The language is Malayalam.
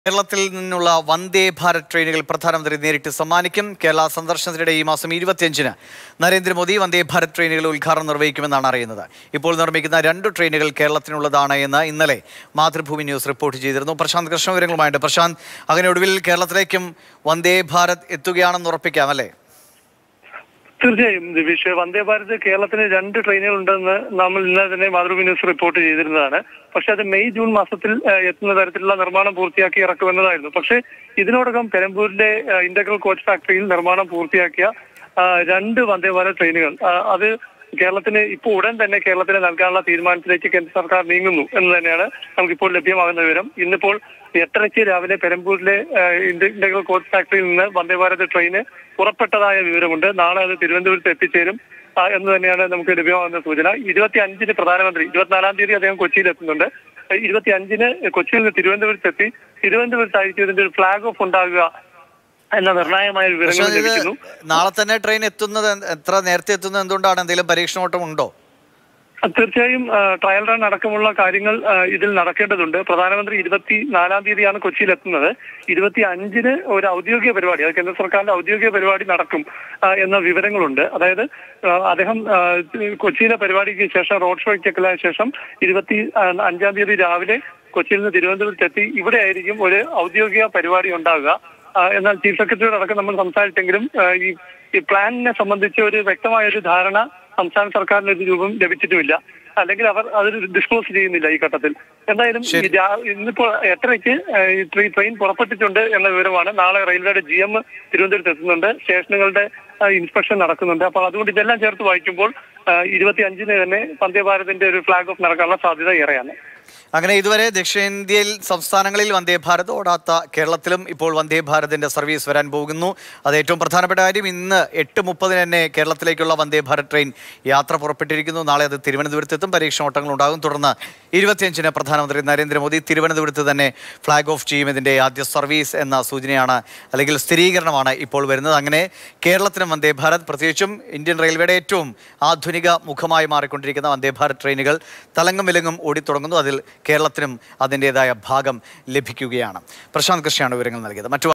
കേരളത്തിൽ നിന്നുള്ള വന്ദേ ഭാരത് ട്രെയിനുകൾ പ്രധാനമന്ത്രി നേരിട്ട് സമ്മാനിക്കും കേരള സന്ദർശനത്തിനിടെ ഈ മാസം ഇരുപത്തിയഞ്ചിന് നരേന്ദ്രമോദി വന്ദേ ഭാരത് ട്രെയിനുകൾ ഉദ്ഘാടനം നിർവഹിക്കുമെന്നാണ് അറിയുന്നത് ഇപ്പോൾ നിർമ്മിക്കുന്ന രണ്ട് ട്രെയിനുകൾ കേരളത്തിനുള്ളതാണ് എന്ന് ഇന്നലെ മാതൃഭൂമി ന്യൂസ് റിപ്പോർട്ട് ചെയ്തിരുന്നു പ്രശാന്ത് കൃഷ്ണ വിവരങ്ങളുമായിട്ട് പ്രശാന്ത് അങ്ങനെ ഒടുവിൽ കേരളത്തിലേക്കും വന്ദേ ഭാരത് എത്തുകയാണെന്ന് ഉറപ്പിക്കാം അല്ലേ തീർച്ചയായും ദിവിഷ് വന്ദേ ഭാരത് കേരളത്തിന് രണ്ട് ട്രെയിനുകൾ ഉണ്ടെന്ന് നമ്മൾ ഇന്നലെ തന്നെ മാതൃഭൂമി ന്യൂസ് റിപ്പോർട്ട് ചെയ്തിരുന്നതാണ് പക്ഷെ അത് മെയ് ജൂൺ മാസത്തിൽ ആ, എത്തുന്ന തരത്തിലുള്ള നിർമ്മാണം പൂർത്തിയാക്കി ഇറക്കുമെന്നതായിരുന്നു പക്ഷെ ഇതിനോടകം പെരമ്പൂരിലെ ആ, ഇന്റഗ്രൽ കോച്ച് ഫാക്ടറിയിൽ നിർമ്മാണം പൂർത്തിയാക്കിയ ആ, രണ്ട് വന്ദേ ഭാരത് ട്രെയിനുകൾ ആ, അത് കേരളത്തിന് ഇപ്പോൾ ഉടൻ തന്നെ കേരളത്തിന് നൽകാനുള്ള തീരുമാനത്തിലേക്ക് കേന്ദ്ര സർക്കാർ നീങ്ങുന്നു എന്ന് തന്നെയാണ് നമുക്കിപ്പോൾ ലഭ്യമാകുന്ന വിവരം ഇന്നിപ്പോൾ എട്ടരയ്ക്ക് രാവിലെ പെരമ്പൂരിലെ ആ, ഇന്ത്യ- ഇന്റഗ്രൽ കോച്ച് ഫാക്ടറിയിൽ നിന്ന് വന്ദേ ഭാരത് ട്രെയിന് പുറപ്പെട്ടതായ വിവരമുണ്ട് നാളെ അത് തിരുവനന്തപുരത്ത് എത്തിച്ചേരും ആ, എന്ന് തന്നെയാണ് നമുക്ക് ലഭ്യമാകുന്ന സൂചന ഇരുപത്തി അഞ്ചിന് പ്രധാനമന്ത്രി ഇരുപത്തിനാലാം തീയതി അദ്ദേഹം കൊച്ചിയിൽ എത്തുന്നുണ്ട് ഇരുപത്തി അഞ്ചിന് കൊച്ചിയിൽ നിന്ന് തിരുവനന്തപുരത്ത് എത്തി തിരുവനന്തപുരത്തായിരിക്കും ഇതിന്റെ ഒരു ഫ്ലാഗ് ഓഫ് ഉണ്ടാകുക എന്ന നിർണായകമായ വിവരങ്ങൾ പ്രശാന്ത് ഇത് ലഭിക്കുന്നു നാളെ തന്നെ ട്രെയിൻ എത്തുന്നത് എന്ത്- എത്ര നേരത്തെ എത്തുന്നത് എന്തുകൊണ്ടാണ് എന്തെങ്കിലും പരീക്ഷണോട്ടം ഉണ്ടോ തീർച്ചയായും ആ, ട്രയൽ റൺ അടക്കമുള്ള കാര്യങ്ങൾ ആ, ഇതിൽ നടക്കേണ്ടതുണ്ട് പ്രധാനമന്ത്രി ഇരുപത്തി നാലാം തീയതിയാണ് കൊച്ചിയിൽ എത്തുന്നത് ഇരുപത്തി അഞ്ചിന് ഒരു ഔദ്യോഗിക പരിപാടി അത് കേന്ദ്ര സർക്കാരിന്റെ ഔദ്യോഗിക പരിപാടി നടക്കും ആ, എന്ന വിവരങ്ങളുണ്ട് അതായത് ആ, അദ്ദേഹം ആ, കൊച്ചിയിലെ പരിപാടിക്ക് ശേഷം റോഡ് ഷോയ്ക്കൊക്കെ ശേഷം ഇരുപത്തി ആ, അഞ്ചാം തീയതി രാവിലെ കൊച്ചിയിൽ നിന്ന് തിരുവനന്തപുരത്തെത്തി ഇവിടെ ആയിരിക്കും ഒരു ഔദ്യോഗിക പരിപാടി ഉണ്ടാകുക ആ, എന്നാൽ ചീഫ് സെക്രട്ടറിയോട് അടക്കം നമ്മൾ സംസാരിച്ചെങ്കിലും ആ, ഈ ഈ പ്ലാനിനെ സംബന്ധിച്ച് ഒരു വ്യക്തമായ ഒരു ധാരണ സംസ്ഥാന സർക്കാരിന് ഒരു രൂപം ലഭിച്ചിട്ടുമില്ല അല്ലെങ്കിൽ അവർ അത് ഡിസ്ക്ലോസ് ചെയ്യുന്നില്ല ഈ ഘട്ടത്തിൽ എന്തായാലും ഈ രാ- ഇന്നിപ്പോൾ എട്ടരയ്ക്ക് ആ, ഈ ട്രെ- ട്രെയിൻ പുറപ്പെട്ടിട്ടുണ്ട് എന്ന വിവരമാണ് നാളെ റെയിൽവേയുടെ ജി എം തിരുവനന്തപുരത്ത് എത്തുന്നുണ്ട് സ്റ്റേഷനുകളുടെ ആ, ഇൻസ്പെക്ഷൻ നടക്കുന്നുണ്ട് അപ്പോൾ അതുകൊണ്ട് ഇതെല്ലാം ചേർത്ത് വായിക്കുമ്പോൾ ഇരുപത്തി അഞ്ചിന് തന്നെ വന്ദേ ഭാരതിന്റെ ഒരു ഫ്ലാഗ് ഓഫ് നടക്കാനുള്ള സാധ്യത ഏറെയാണ് അങ്ങനെ ഇതുവരെ ദക്ഷിണേന്ത്യയിൽ സംസ്ഥാനങ്ങളിൽ വന്ദേ ഭാരത് ഓടാത്ത കേരളത്തിലും ഇപ്പോൾ വന്ദേ ഭാരതിന്റെ സർവീസ് വരാൻ പോകുന്നു അത് ഏറ്റവും പ്രധാനപ്പെട്ട കാര്യം ഇന്ന് എട്ട് മുപ്പതിന് തന്നെ കേരളത്തിലേക്കുള്ള വന്ദേ ഭാരത് ട്രെയിൻ യാത്ര പുറപ്പെട്ടിരിക്കുന്നു നാളെ അത് തിരുവനന്തപുരത്തെത്തും പരീക്ഷണോട്ടങ്ങൾ ഉണ്ടാകും തുടർന്ന് ഇരുപത്തിയഞ്ചിന് പ്രധാനമന്ത്രി നരേന്ദ്രമോദി തിരുവനന്തപുരത്ത് തന്നെ ഫ്ലാഗ് ഓഫ് ചെയ്യും ഇതിന്റെ ആദ്യ സർവീസ് എന്ന സൂചനയാണ് അല്ലെങ്കിൽ സ്ഥിരീകരണമാണ് ഇപ്പോൾ വരുന്നത് അങ്ങനെ കേരളത്തിനും വന്ദേ ഭാരത് പ്രത്യേകിച്ചും ഇന്ത്യൻ റെയിൽവേയുടെ ഏറ്റവും ആധുനിക മുഖമായി മാറിക്കൊണ്ടിരിക്കുന്ന വന്ദേ ഭാരത് ട്രെയിനുകൾ തലങ്ങും വിലങ്ങും ഓടിത്തുടങ്ങുന്നു അതിൽ കേരളത്തിനും അതിൻ്റെതായ ഭാഗം ലഭിക്കുകയാണ് പ്രശാന്ത് കൃഷ്ണയാണ് വിവരങ്ങൾ നൽകിയത് മറ്റു